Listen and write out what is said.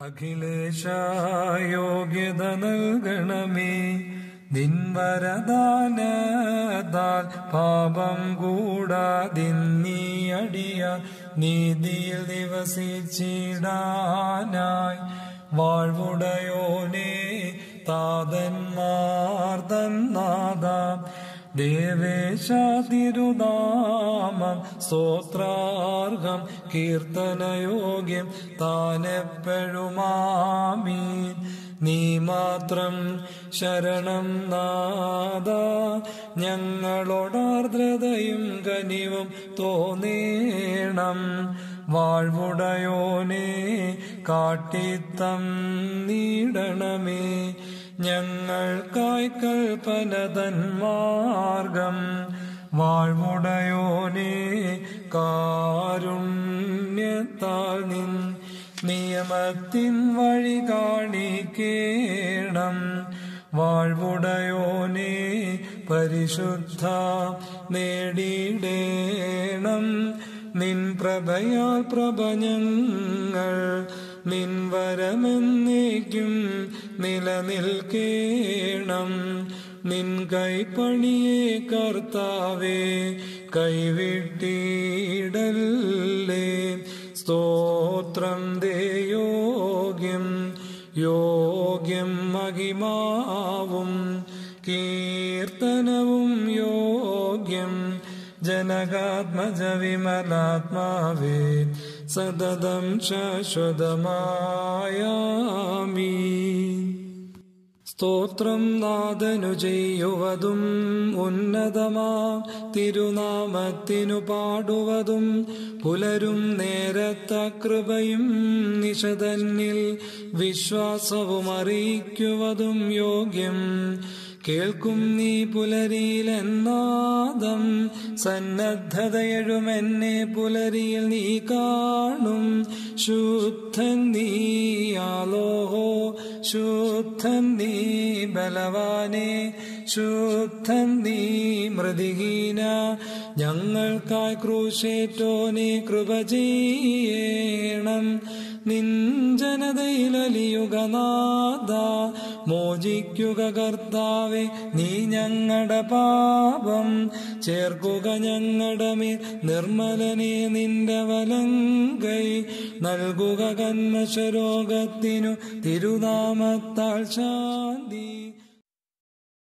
അഖിലേശ യോഗ്യത നൽകണമേ നിൻവരദാനത്താൽ പാപം കൂടാതിന്നീ അടിയ നീതിയിൽ ദിവസിച്ചിടാനായി വാഴ്വുടയോനെ താതന്മാർ തന്നാദാം ദേവേശ തിരുനാമം സ്തോത്രാർഹം കീർത്തനയോഗ്യം താനെപ്പോഴുമാമീൻ നീ മാത്രം ശരണം നാദ ഞങ്ങളോടാർദ്രതയും കനിവും തോന്നേണം വാഴ്വുടയോനെ കാട്ടിത്തം നീടണമേ ഞങ്ങൾക്കായി കൽപ്പനതൻ മാർഗം വാഴ്വുടയോനെ കാരുണ്യത്താൽ നിൻ നിയമത്തിൻ വഴി കാണിക്കേണം വാഴ്വുടയോനെ പരിശുദ്ധ നേടിയിടേണം നിൻ പ്രഭയാൽ പ്രഭഞങ്ങൾ നിൻ വരമെന്നേക്കും നിലനിൽക്കേണം നിൻ കൈപ്പണിയെ കർത്താവേ കൈവിട്ടിടല്ലേ സ്തോത്രം ദേ യോഗ്യം യോഗ്യം മഹിമാവും കീർത്തനവും യോഗ്യം ജനകാത്മജ വിമലാത്മാവേ സതതം ശാശ്വതമായാമീ സ്തോത്രം നാദനു ചെയ്യുവതും ഉന്നതമാ തിരുനാമത്തിനു പാടുവതും പുലരും നേരത്ത കൃപയും നിഷതന്നിൽ വിശ്വാസവും അറിയിക്കുവതും യോഗ്യം കേൾക്കും നീ പുലരിയിലെന്നാദം സന്നദ്ധതയഴുമെന്നെ പുലരിയിൽ നീ കാണും ശുദ്ധൻ നീയാലോഹോ ശുദ്ധൻ നീ ബലവാനെ ശുദ്ധൻ നീ മൃതിഹീന ഞങ്ങൾക്കായി ക്രൂശേറ്റോനെ കൃപ ചെയ്യണം നിൻ ജനതയിലലിയുക നാദ മോചിക്കുക കർത്താവെ നീ ഞങ്ങളുടെ പാപം ചേർക്കുക ഞങ്ങളുടെ മേൽ നിർമ്മലനെ നിന്റെ വലങ്കൈ നൽകുക കന്മശരോഗത്തിനു തിരുനാമത്താൽ ശാന്തി